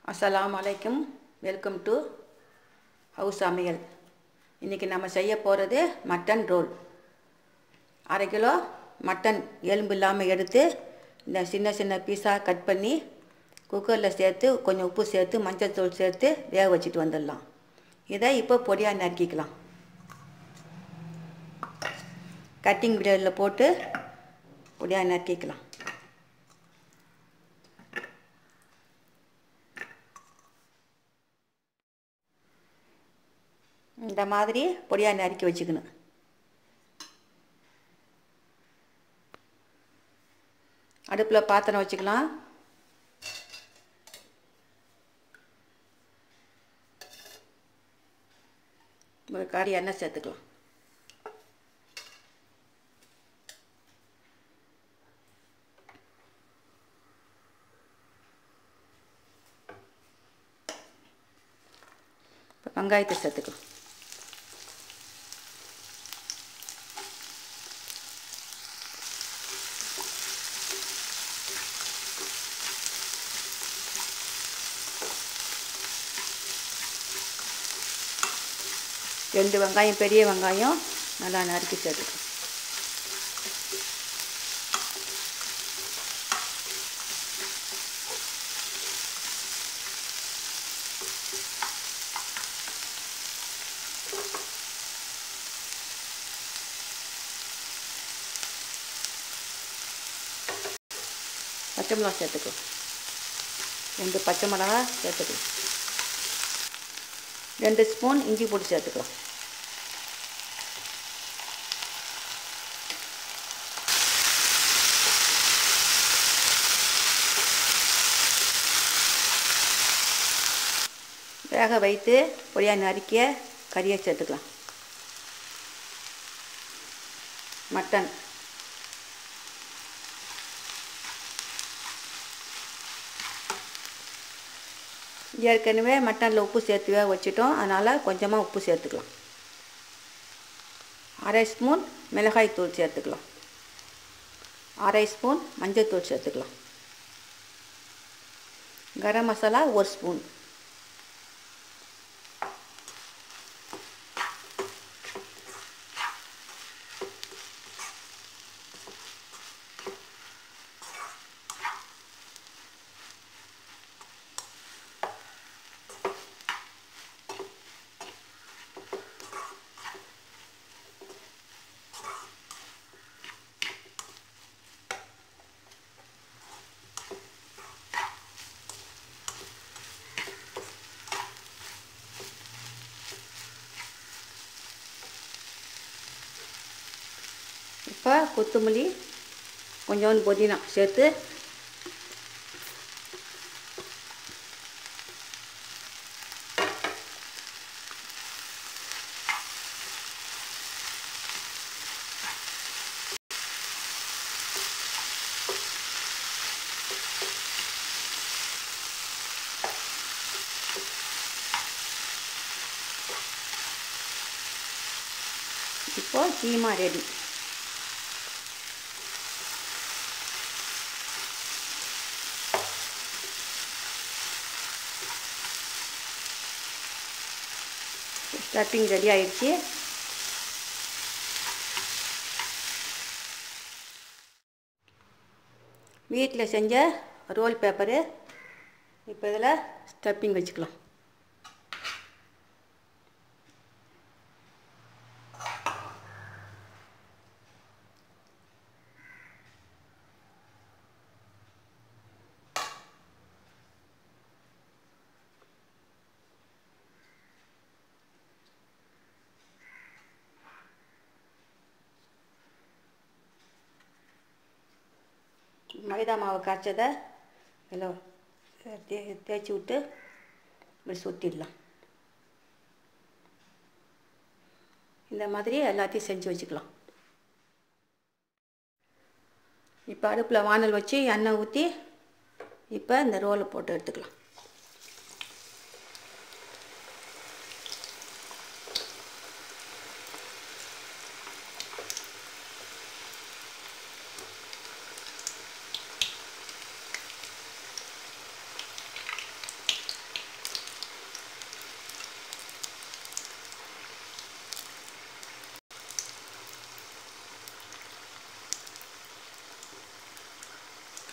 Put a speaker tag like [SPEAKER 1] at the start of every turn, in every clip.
[SPEAKER 1] அஸ்ஸலாமு அலைக்கும் welcome to house சமையல் இன்றைக்கி நம்ம செய்ய போகிறது மட்டன் ரோல் அரை கிலோ மட்டன் எலும்பு இல்லாமல் எடுத்து இந்த சின்ன சின்ன பீஸாக கட் பண்ணி குக்கரில் சேர்த்து கொஞ்சம் உப்பு சேர்த்து மஞ்சள் தூள் சேர்த்து வேக வச்சுட்டு வந்துடலாம் இதை இப்போ பொடியாக நறுக்கிக்கலாம் கட்டிங் பிளேடில் போட்டு பொடியாக நறுக்கிக்கலாம் இந்த மாதிரி பொடியாக நறுக்கி வச்சுக்கணும் அடுப்பில் பாத்திரம் வச்சுக்கலாம் ஒரு காடி எண்ணெய் சேர்த்துக்கலாம் இப்போ வெங்காயத்தை சேர்த்துக்கலாம் ரெண்டு வெங்காயம் பெரிய வெங்காயம் நல்லா நறுக்கி சேர்த்துக்கலாம் பச்சை மிளகா சேர்த்துக்கலாம் ரெண்டு பச்சை மிளகா சேர்த்துக்கலாம் ரெண்டு ஸ்பூன் இஞ்சி போட்டு சேர்த்துக்கலாம் வேக வைத்து பொடியாக நறுக்கிய கறியை சேர்த்துக்கலாம் மட்டன் ஏற்கனவே மட்டனில் உப்பு சேர்த்து வேக வச்சுட்டோம் அதனால் கொஞ்சமாக உப்பு சேர்த்துக்கலாம் அரை ஸ்பூன் மிளகாய் தூள் சேர்த்துக்கலாம் அரை ஸ்பூன் மஞ்சள் தூள் சேர்த்துக்கலாம் கரம் மசாலா ஒரு ஸ்பூன் இப்போ கொத்தமல்லி கொஞ்சோண்டு புதினா சேர்த்து இப்போ கீமா ரெடி ஸ்டப்பிங் ரெடி ஆயிடுச்சு வீட்டில் செஞ்ச ரோல் பேப்பரு இப்போ இதில் ஸ்டப்பிங் வச்சுக்கலாம் மைதா மாவு காய்ச்சதை இதில் தே தேய்ச்சி விட்டு இப்படி சுற்றிடலாம் இந்த மாதிரி எல்லாத்தையும் செஞ்சு வச்சுக்கலாம் இப்போ அடுப்பில் வானல் வச்சு எண்ணெய் ஊற்றி இப்போ இந்த ரோலை போட்டு எடுத்துக்கலாம்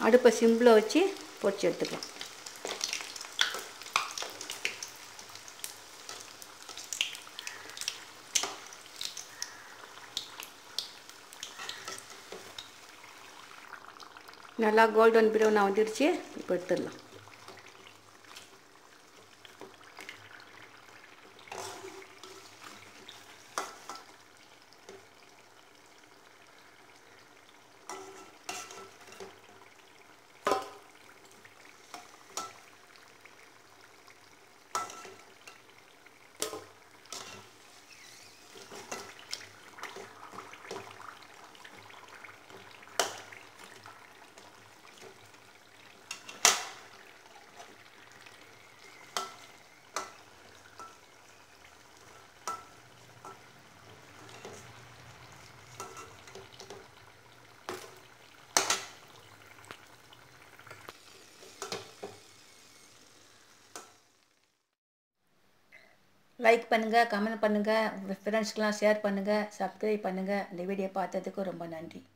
[SPEAKER 1] அடுப்பை சிம்பில் வச்சு பொரிச்சு எடுத்துக்கலாம் நல்லா கோல்டன் ப்ரௌன் வந்துடுச்சு இப்போ எடுத்துடலாம் லைக் பண்ணுங்கள் கமெண்ட் பண்ணுங்கள் உங்கள் ஃப்ரெண்ட்ஸ்க்கெலாம் ஷேர் பண்ணுங்கள் சப்ஸ்கிரைப் பண்ணுங்கள் இந்த வீடியோ பார்த்ததுக்கு ரொம்ப நன்றி